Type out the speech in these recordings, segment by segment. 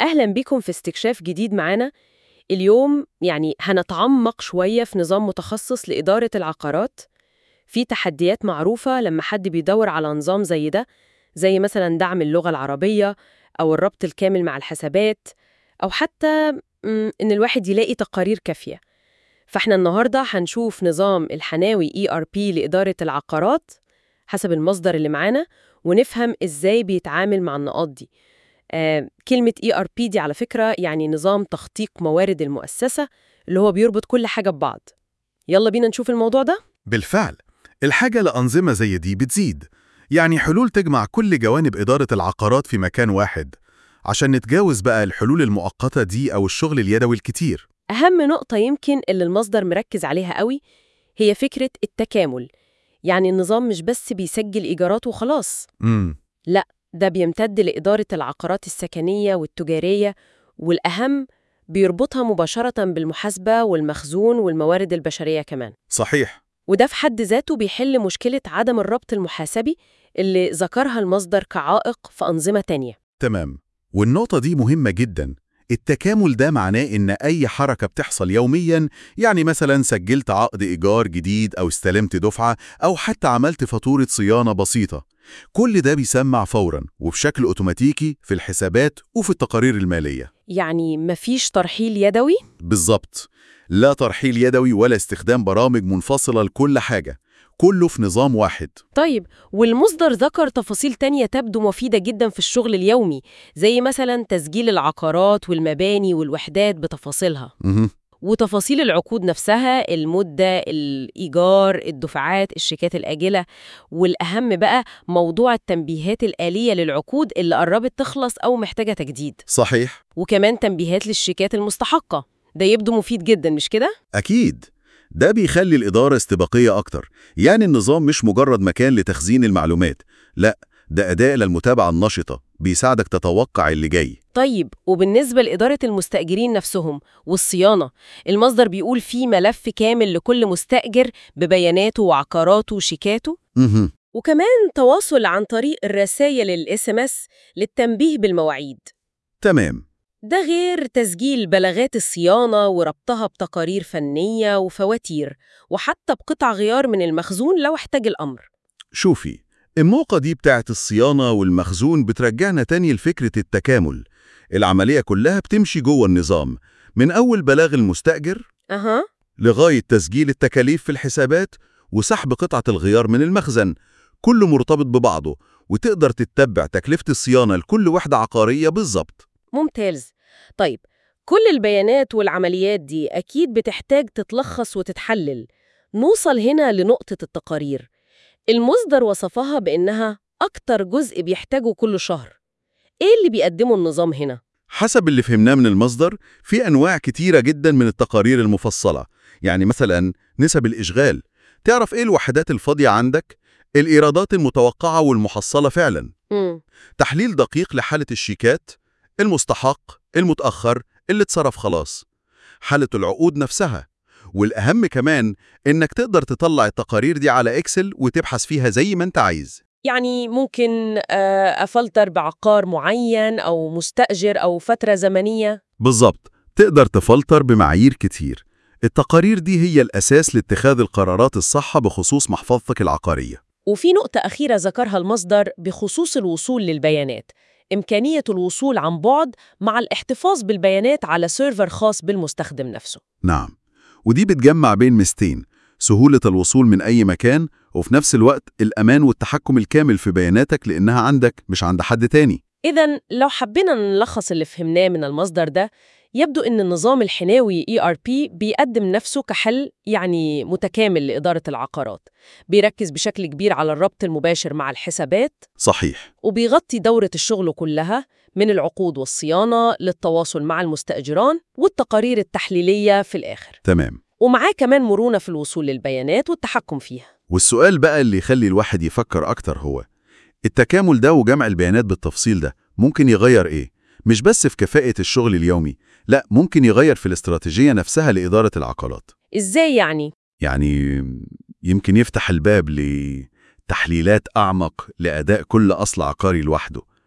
أهلا بكم في استكشاف جديد معانا اليوم يعني هنتعمق شوية في نظام متخصص لإدارة العقارات في تحديات معروفة لما حد بيدور على نظام زي ده زي مثلا دعم اللغة العربية أو الربط الكامل مع الحسابات أو حتى مم، إن الواحد يلاقي تقارير كافية فإحنا النهاردة هنشوف نظام الحناوي ERP لإدارة العقارات حسب المصدر اللي معانا ونفهم إزاي بيتعامل مع النقاط دي آه، كلمة ERP دي على فكرة يعني نظام تخطيط موارد المؤسسة اللي هو بيربط كل حاجة ببعض يلا بينا نشوف الموضوع ده بالفعل الحاجة لأنظمة زي دي بتزيد يعني حلول تجمع كل جوانب إدارة العقارات في مكان واحد عشان نتجاوز بقى الحلول المؤقتة دي أو الشغل اليدوي الكتير أهم نقطة يمكن اللي المصدر مركز عليها قوي هي فكرة التكامل يعني النظام مش بس بيسجل إيجارات وخلاص امم ده بيمتد لإدارة العقارات السكنية والتجارية والأهم بيربطها مباشرة بالمحاسبة والمخزون والموارد البشرية كمان صحيح وده في حد ذاته بيحل مشكلة عدم الربط المحاسبي اللي ذكرها المصدر كعائق في أنظمة تانية تمام والنقطة دي مهمة جدا التكامل ده معناه إن أي حركة بتحصل يومياً يعني مثلاً سجلت عقد إيجار جديد أو استلمت دفعة أو حتى عملت فاتورة صيانة بسيطة كل ده بيسمع فوراً وبشكل أوتوماتيكي في الحسابات وفي التقارير المالية يعني مفيش ترحيل يدوي؟ بالظبط لا ترحيل يدوي ولا استخدام برامج منفصلة لكل حاجة كله في نظام واحد طيب والمصدر ذكر تفاصيل تانية تبدو مفيدة جدا في الشغل اليومي زي مثلا تسجيل العقارات والمباني والوحدات بتفاصيلها مه. وتفاصيل العقود نفسها المدة الإيجار الدفعات الشيكات الآجلة والأهم بقى موضوع التنبيهات الآلية للعقود اللي قربت تخلص أو محتاجة تجديد صحيح وكمان تنبيهات للشيكات المستحقة ده يبدو مفيد جدا مش كده؟ أكيد ده بيخلي الإدارة استباقية أكتر يعني النظام مش مجرد مكان لتخزين المعلومات لا ده أداة للمتابعة النشطة بيساعدك تتوقع اللي جاي طيب وبالنسبة لإدارة المستأجرين نفسهم والصيانة المصدر بيقول فيه ملف كامل لكل مستأجر ببياناته وعقاراته وشيكاته مه. وكمان تواصل عن طريق الرسائل الاس ام اس للتنبيه بالمواعيد تمام ده غير تسجيل بلاغات الصيانة وربطها بتقارير فنية وفواتير وحتى بقطع غيار من المخزون لو احتاج الأمر شوفي النقطة دي بتاعت الصيانة والمخزون بترجعنا تاني لفكرة التكامل العملية كلها بتمشي جوه النظام من أول بلاغ المستأجر أها لغاية تسجيل التكاليف في الحسابات وسحب قطعة الغيار من المخزن كله مرتبط ببعضه وتقدر تتبع تكلفة الصيانة لكل وحدة عقارية بالظبط ممتاز طيب كل البيانات والعمليات دي أكيد بتحتاج تتلخص وتتحلل نوصل هنا لنقطة التقارير المصدر وصفها بإنها أكتر جزء بيحتاجه كل شهر إيه اللي بيقدمه النظام هنا؟ حسب اللي فهمناه من المصدر في أنواع كتيرة جدا من التقارير المفصلة يعني مثلا نسب الإشغال تعرف إيه الوحدات الفاضية عندك الإيرادات المتوقعة والمحصلة فعلا مم. تحليل دقيق لحالة الشيكات المستحق المتأخر اللي اتصرف خلاص حالة العقود نفسها والأهم كمان إنك تقدر تطلع التقارير دي على إكسل وتبحث فيها زي ما أنت عايز يعني ممكن آه، أفلتر بعقار معين أو مستأجر أو فترة زمنية بالظبط تقدر تفلتر بمعايير كتير التقارير دي هي الأساس لاتخاذ القرارات الصح بخصوص محفظتك العقارية وفي نقطة أخيرة ذكرها المصدر بخصوص الوصول للبيانات إمكانية الوصول عن بعد مع الاحتفاظ بالبيانات على سيرفر خاص بالمستخدم نفسه نعم ودي بتجمع بين ميزتين سهولة الوصول من أي مكان وفي نفس الوقت الأمان والتحكم الكامل في بياناتك لأنها عندك مش عند حد تاني إذا لو حبينا نلخص اللي فهمناه من المصدر ده يبدو أن النظام الحناوي ERP بيقدم نفسه كحل يعني متكامل لإدارة العقارات بيركز بشكل كبير على الربط المباشر مع الحسابات صحيح وبيغطي دورة الشغل كلها من العقود والصيانة للتواصل مع المستأجران والتقارير التحليلية في الآخر تمام ومعاه كمان مرونة في الوصول للبيانات والتحكم فيها والسؤال بقى اللي يخلي الواحد يفكر أكتر هو التكامل ده وجمع البيانات بالتفصيل ده ممكن يغير إيه؟ مش بس في كفاءة الشغل اليومي لا ممكن يغير في الاستراتيجية نفسها لإدارة العقارات إزاي يعني؟ يعني يمكن يفتح الباب لتحليلات أعمق لأداء كل أصل عقاري لوحده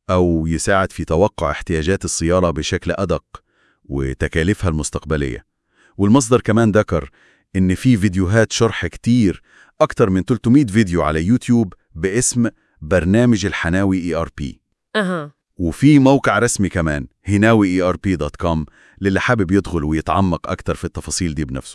أو يساعد في توقع احتياجات السيارة بشكل أدق وتكاليفها المستقبلية والمصدر كمان ذكر إن في فيديوهات شرح كتير أكتر من 300 فيديو على يوتيوب باسم برنامج الحناوي ERP أها وفي موقع رسمي كمان هناوي ERP.com للي حابب يدخل ويتعمق أكتر في التفاصيل دي بنفسه